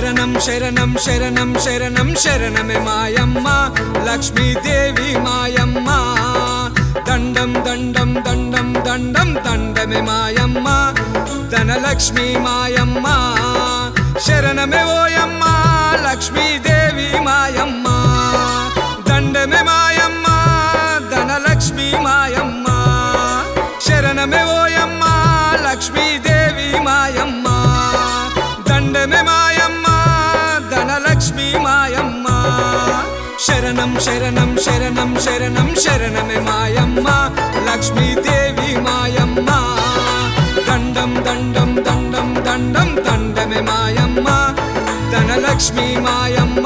శరణం శరణం శరణం శరణం శరణమే మాయమ్మ లక్ష్మీదేవి మాయమ్మ దండం దండం దండం దండం దండమే మాయమ్మ ధనలక్ష్మి మాయమ్మ శరణమే ఓయమ్మ లక్ష్మీదేవి మాయమ్మ దండమే మాయమ్మ ధనలక్ష్మి మాయమ్మ శరణమే ఓయమ్మ లక్ష్మీదేవి మాయమ్మ దండమే మాయమ్మ ధనలక్ష్మి మాయమ్మ శరణం శరణం శరణం శరణం శరణమే మాయమ్మ లక్ష్మీదేవి మాయమ్మ దండం దండం దండం దండం దండమే మాయమ్మ ధనలక్ష్మి మాయమ్మ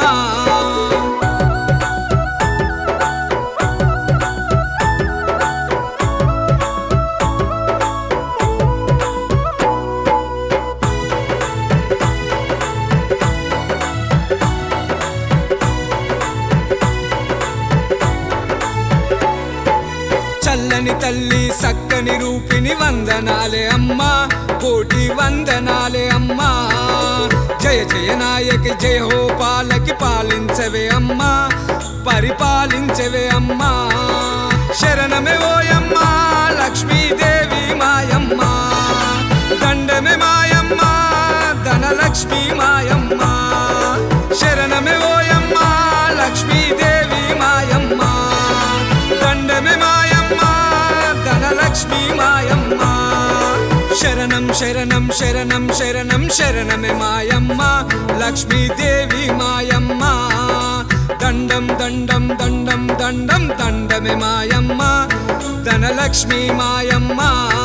చల్లని తల్లి సక్కని రూపిని వందనాలే అమ్మా కోటి వందనాలే అమ్మా జయ జయ నాయకి జయ హో పాలకి పాలించవే అమ్మా పరిపాలించవే అమ్మా శరణమే ఓయమ్మా లక్ష్మీదేవి మాయమ్మ దండమే మాయమ్మ ధనలక్ష్మి మాయమ్మ శరణమే ఓయమ్మా లక్ష్మీదేవి మాయమ్మ దండమే మాయమ్మ ధనలక్ష్మి మాయమ్మ శరణం శరణం శరణం శరణం శరణమే మాయమ్మ లక్ష్మీదేవి మాయమ్మ దండం దండం దండం దండం దండమే మాయమ్మ ధనలక్ష్మి మాయమ్మ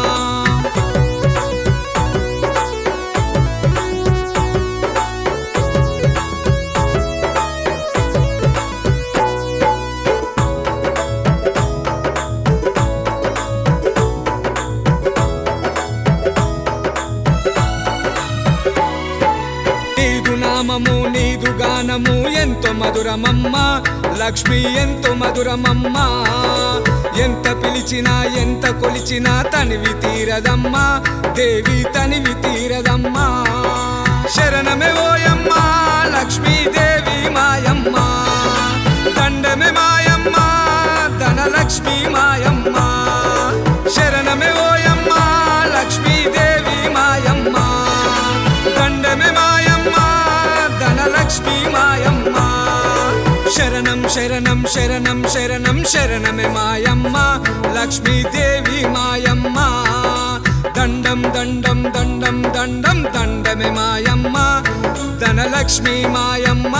నీదు నామము నీదు గానము ఎంతో మధురమమ్మ లక్ష్మి ఎంతో మధురమమ్మ ఎంత పిలిచినా ఎంత కొలిచినా తనివి తీరదమ్మా దేవి తనివి తీరదమ్మా శరణమే ఓయమ్మ లక్ష్మీదేవి మాయమ్మ దండమే మాయమ్మ ధనలక్ష్మి మాయమ్మ శరణమే ఓయమ్మ లక్ష్మీదేవి మాయమ్మ దండమే మాయమ్మ ధనలక్ష్మి మాయమ్మ శరణం శరణం శరణం శరణం శరణమే మాయమ్మ లక్ష్మీదేవి మాయమ్మ దండం దండం దండం దండం దండమే మాయమ్మ ధనలక్ష్మి మాయమ్మ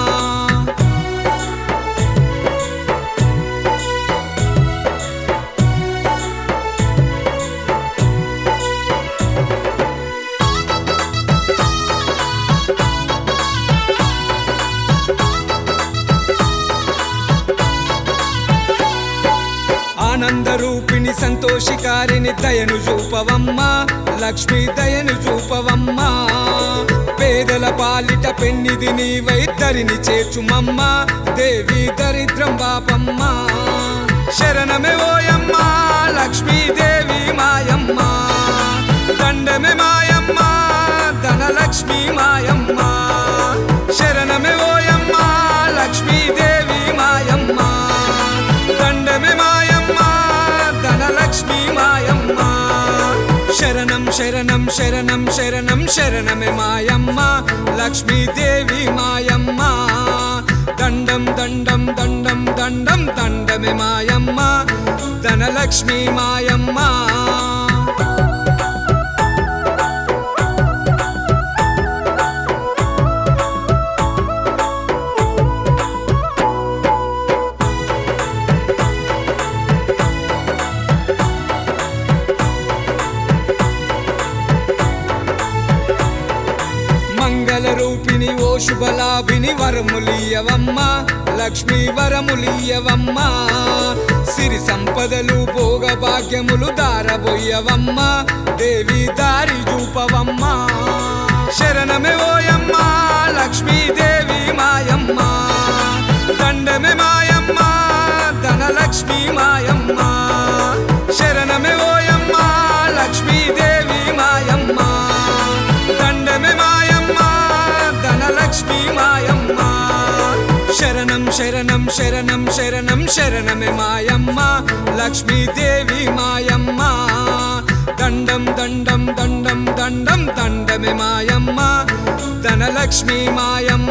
ఆనందరూపిణి సంతోషికారిని దయను చూపవమ్మ లక్ష్మీ దయను చూపవమ్మ పేదల పాలిట పెన్నిది నీ వైద్దరిని చేర్చుమమ్మ దేవి దరిద్రం బాపమ్మ శరణమే ఓయమ్మ లక్ష్మీదేవి మాయమ్మ దండమే మాయమ్మ ధనలక్ష్మి మాయమ్మ శరణమే ఓయమ్మ లక్ష్మీదేవి మాయమ్మ దండమే మాయమ్మ ధనలక్ష్మి మాయమ్మ శరణం శరణం శరణం శరణం శరణమే మాయమ్మ లక్ష్మీదేవి మాయమ్మ దండం దండం దండం దండం దండమే మాయమ్మ ధనలక్ష్మి మాయమ్మ మంగళ రూపిణి ఓ శుభలాభిని వరములియవమ్మ లక్ష్మీ వరములియవమ్మ సిరి సంపదలు భోగ భాగ్యములు దారబోయవమ్మ దేవి దారి చూపవమ్మ శరణమే ఓయమ్మ లక్ష్మీదేవి మాయమ్మ దండమే మాయమ్మ ధనలక్ష్మి మాయమ్మ శరణమే ఓయమ్మ లక్ష్మీదేవి మాయమ్మ దండమే మాయమ్మ ధనలక్ష్మి శరణం శరణం శరణం శరణం శరణమే మాయమ్మ లక్ష్మీదేవి మాయమ్మ దండం దండం దండం దండం దండమే మాయమ్మ ధనలక్ష్మి మాయమ్మ